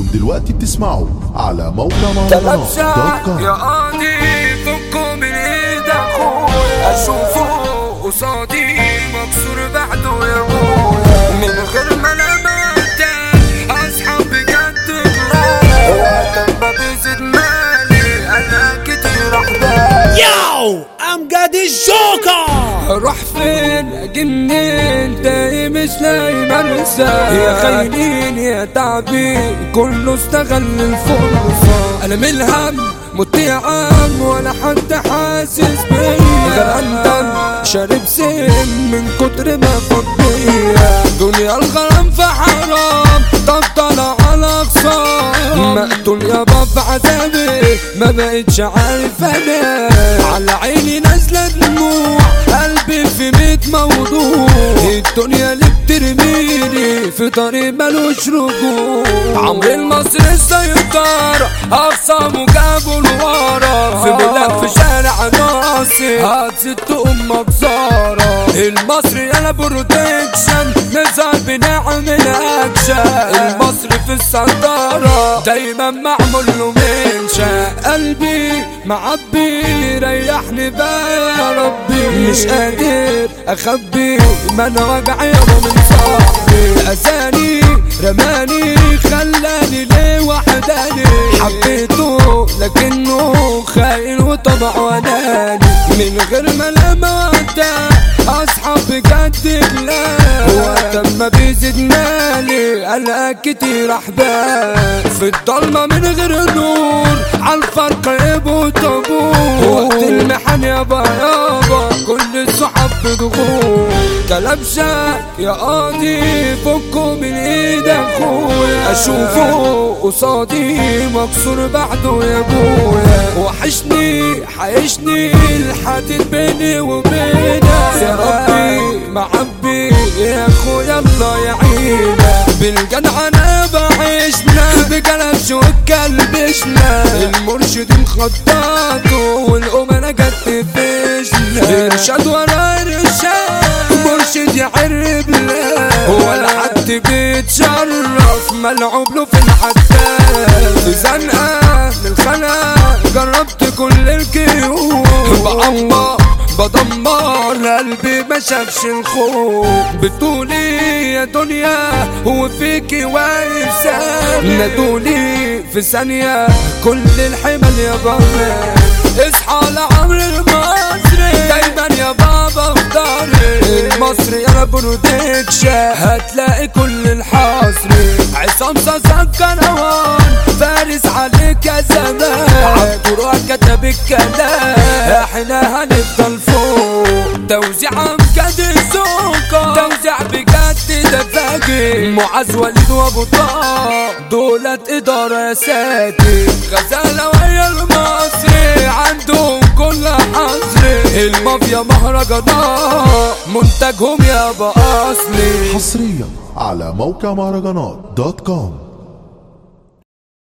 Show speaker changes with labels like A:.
A: انتم دلوقتي بتسمعوا على موقع
B: تلبسة
A: مهرجانات.com
B: يا قاضي فكوا من ايد اخويا اشوفه قصادي مكسور بعده يا ابويا من غير ملامات اصحى بجد غلايا وقت ما بيزيد مالي انا كتير احباب
C: Yo, I'm Gaddy Joker.
B: اروح فين اجي منين تاني مش لاقي مرسى يا خاينين يا تعبين كله استغل الفرصة انا من الهم مت يا عم ولا حد حاسس بيا غرقان شارب سم من كتر ما فض بيا دنيا الغرام في حرام طب طلع على خسارة مقتول يابا في عذابي ما بقتش عارف انا على عيني نازلة دموع قلبي في ميت موضوع الدنيا اللي بترميني في طريق ملوش رجوع عمرو المصري السيطرة أقسم وجابوا لورا في بلاد في شارع ناصر هتست أمك زارة المصري أنا بروتكشن نزل بنعمل أكشن المصري في السيطرة دايما معمول له منشا قلبي معبي ريحني بقى يا ربي مش قادر اخبي ما انا وجع يابا من صاحبي اذاني رماني خلاني ليه وحداني حبيته لكنه خاين وطبع واناني من غير ملامة وقتها اصحاب بجد لا وقت ما بيزيد مالي انا كتير احباب في الضلمة من غير نور عالفرق يبقوا طابور وقت المحن يابا يابا كل الصحاب بضغوط كلبشة يا قاضي فكوا من ايد اخويا اشوفه قصادي مكسور بعده يا ابويا وحشني حيشني الحديد بيني وبينك يا ربي معبي يا اخويا الله يعينك بالجدع انا بعيشنا بقلبش وكلبشنا المرشد مخططه والامنا جت فيشنا ارشاد ورا ارشاد مرشد يعرب لا ولا حد بيتشرف ملعوب له في الحداد في زنقه للخنقه جربت كل الكيوت بعمر بدمر قلبي ما شافش الخوف بتقولي يا دنيا هو فيكي واقف سام نادولي في ثانية كل الحمل يا بابا اصحى لعمر المصري دايما يا بابا في ضهري المصري يا برودكشن هتلاقي كل الحصري عصام صاصا كروان فارس عليك يا زمان عبدالله كتب الكلام احنا هنفضل فوق توزيع امجد السوق توزيع بجد ده فاجر معاذ وليد وابو طه دولت اداره يا ساتر غزاله ويا المصري عندهم كل حصر المافيا مهرجانات منتجهم يابا اصلي
A: حصريا على موقع مهرجانات دوت كوم